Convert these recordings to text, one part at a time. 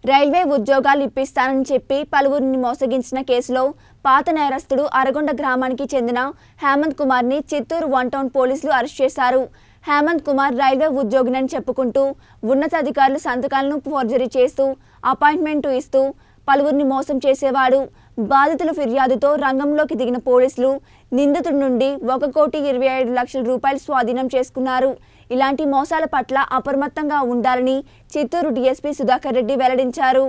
railway ఉద్యోగాలు ఇప్పిస్తానని చెప్పి పలువురిని మోసగించిన కేసులో పాత నేరస్తుడు అరగొండ గ్రామానికి చెందిన హేమంత్ కుమార్ని చిత్తూరు వన్ టౌన్ పోలీసులు అరెస్ట్ చేశారు హేమంత్ కుమార్ రైల్వే ఉద్యోగినని చెప్పుకుంటూ ఉన్నతాధికారులు సంతకాలను ఫోర్జరీ చేస్తూ అపాయింట్మెంట్ ఇస్తూ పలువురిని మోసం చేసేవాడు బాధితుల ఫిర్యాదుతో రంగంలోకి దిగిన పోలీసులు నిందితుడి నుండి ఒక కోటి ఇరవై ఐదు లక్షల రూపాయలు స్వాధీనం చేసుకున్నారు ఇలాంటి మోసాల పట్ల అప్రమత్తంగా ఉండాలని చిత్తూరు డీఎస్పీ సుధాకర్ రెడ్డి వెల్లడించారు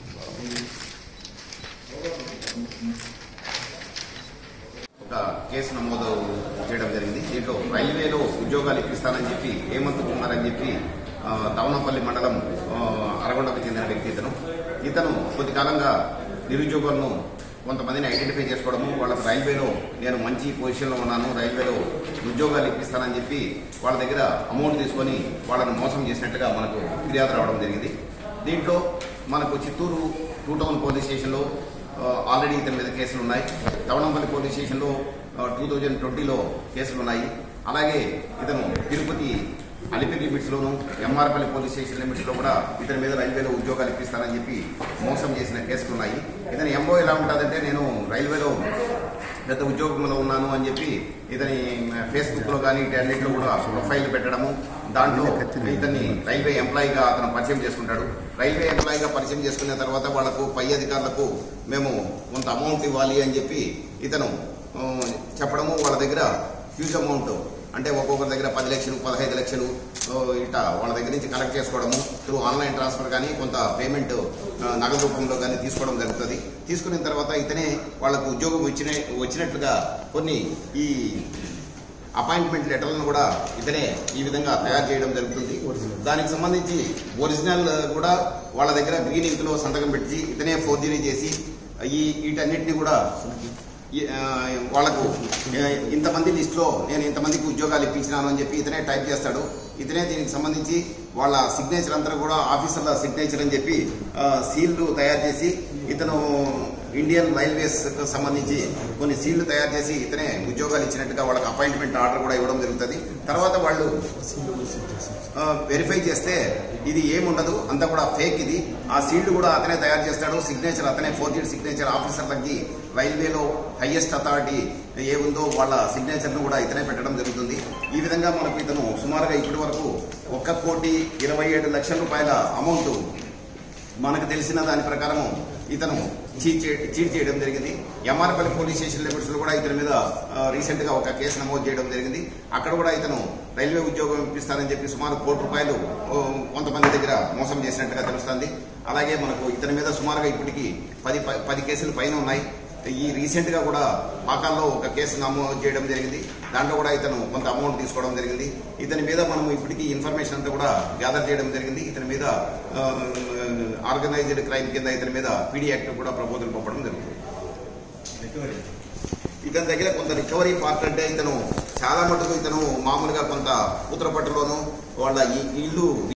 ఒక కేసు నమోదు చేయడం జరిగింది దీంట్లో రైల్వేలో ఉద్యోగాలు ఇప్పిస్తానని చెప్పి హేమంత్ కుమార్ అని చెప్పి ఆ, తవనపల్లి మండలం ఆ, అరగొండకు చెందిన వ్యక్తి ఇతను ఇతను కొద్ది కాలంగా నిరుద్యోగులను కొంతమందిని ఐడెంటిఫై చేసుకోవడము వాళ్ళకి రైల్వేలో నేను మంచి పొజిషన్లో ఉన్నాను రైల్వేలో ఉద్యోగాలు ఇప్పిస్తానని చెప్పి వాళ్ళ దగ్గర అమౌంట్ తీసుకొని వాళ్ళను మోసం చేసినట్టుగా మనకు ఫిర్యాదు రావడం జరిగింది దీంట్లో మనకు చిత్తూరు టూ టౌన్ పోలీస్ స్టేషన్లో ఆ, ఆల్రెడీ ఇతని మీద కేసులు ఉన్నాయి తవణంపల్లి పోలీస్ స్టేషన్లో టూ థౌజండ్ ట్వంటీలో కేసులు ఉన్నాయి అలాగే ఇతను తిరుపతి అలిపిరి లిమిట్స్లోను ఎంఆర్పల్లి పోలీస్ స్టేషన్ లిమిట్స్లో కూడా ఇతని మీద రైల్వేలో ఉద్యోగాలు ఇప్పిస్తానని చెప్పి మోసం చేసిన కేసులు ఉన్నాయి ఇతని ఎంఓ ఎలా ఉంటుందంటే నేను రైల్వేలో పెద్ద ఉద్యోగంలో ఉన్నాను అని చెప్పి ఇతని ఫేస్బుక్ లో కానీ అన్నింటిలో కూడా ప్రొఫైల్ పెట్టడము దాంట్లో ఇతన్ని రైల్వే ఎంప్లాయీగా అతను పరిచయం చేసుకుంటాడు రైల్వే ఎంప్లాయీగా పరిచయం చేసుకున్న తర్వాత వాళ్లకు పై అధికారులకు మేము కొంత అమౌంట్ ఇవ్వాలి అని చెప్పి ఇతను ఆ, చెప్పడము వాళ్ళ దగ్గర హ్యూజ్ అమౌంట్ అంటే ఒక్కొక్కరి దగ్గర పది లక్షలు పదహైదు లక్షలు ఆ, ఇట్లా వాళ్ళ దగ్గర నుంచి కలెక్ట్ చేసుకోవడము త్రూ ఆన్లైన్ ట్రాన్స్ఫర్ కానీ కొంత పేమెంట్ ఆ, నగదు రూపంలో కానీ తీసుకోవడం జరుగుతుంది తీసుకున్న తర్వాత ఇతనే వాళ్ళకు ఉద్యోగం వచ్చిన వచ్చినట్లుగా కొన్ని ఈ అపాయింట్మెంట్ లెటర్లను కూడా ఇతనే ఈ విధంగా తయారు చేయడం జరుగుతుంది దానికి సంబంధించి ఒరిజినల్ కూడా వాళ్ళ దగ్గర గ్రీన్ ఇంక్ లో సంతకం పెట్టి ఇతనే ఫోర్జరీ చేసి ఈ వీటన్నిటిని కూడా ఈ, ఆ, వాళ్ళకు ఆ, ఇంతమంది లిస్టులో నేను ఇంతమందికి ఉద్యోగాలు ఇప్పించినాను అని చెప్పి ఇతనే టైప్ చేస్తాడు ఇతనే దీనికి సంబంధించి వాళ్ళ సిగ్నేచర్ అంతా కూడా ఆఫీసర్ల సిగ్నేచర్ అని చెప్పి ఆ, సీల్లు తయారు చేసి ఇతను ఇండియన్ రైల్వేస్ కు సంబంధించి కొన్ని సీళ్లు తయారు చేసి ఇతనే ఉద్యోగాలు ఇచ్చినట్టుగా వాళ్ళకి అపాయింట్మెంట్ ఆర్డర్ కూడా ఇవ్వడం జరుగుతుంది తర్వాత వాళ్ళు ఆ, వెరిఫై చేస్తే ఇది ఏముండదు అంతా కూడా ఫేక్ ఇది ఆ సీల్డ్ కూడా అతనే తయారు చేస్తాడు సిగ్నేచర్ అతనే ఫోర్జీడ్ సిగ్నేచర్ ఆఫీసర్లకి రైల్వేలో హైయెస్ట్ అథారిటీ ఏ ఉందో వాళ్ళ సిగ్నేచర్ను కూడా ఇతనే పెట్టడం జరుగుతుంది ఈ విధంగా మనకు ఇతను సుమారుగా ఇప్పటి వరకు ఒక్క కోటి ఇరవై ఏడు లక్షల రూపాయల అమౌంట్ మనకు తెలిసిన దాని ప్రకారం ఇతను చీట్ చే- చీట్ చేయడం జరిగింది ఎంఆర్పల్లి పోలీస్ స్టేషన్ లిమిట్స్ లో కూడా ఇతని మీద రీసెంట్ గా ఒక కేసు నమోదు చేయడం జరిగింది అక్కడ కూడా ఇతను రైల్వే ఉద్యోగం ఇప్పిస్తానని చెప్పి సుమారు కోటి రూపాయలు ఓ, కొంతమంది దగ్గర మోసం చేసినట్టుగా తెలుస్తుంది అలాగే మనకు ఇతని మీద సుమారుగా ఇప్పటికి పది ప- పది కేసులు పైన ఉన్నాయి ఈ రీసెంట్ గా కూడా పాకాల్లో ఒక కేసు నమోదు చేయడం జరిగింది దాంట్లో కూడా ఇతను కొంత అమౌంట్ తీసుకోవడం జరిగింది ఇతని మీద మనం ఇప్పటికీ ఇన్ఫర్మేషన్ అంతా కూడా గ్యాదర్ చేయడం జరిగింది ఇతని మీద ఆర్గనైజ్డ్ క్రైమ్ కింద ఇతని మీద పీడీ యాక్ట్ కూడా ప్రపోజల్ పంపడం జరుగుతుంది ఇతని దగ్గర కొంత రికవరీ పార్ట్ అంటే ఇతను చాలా మటుకు ఇతను మామూలుగా కొంత ఉత్తరపట్టులోను వాళ్ళ ఈ- ఇల్లు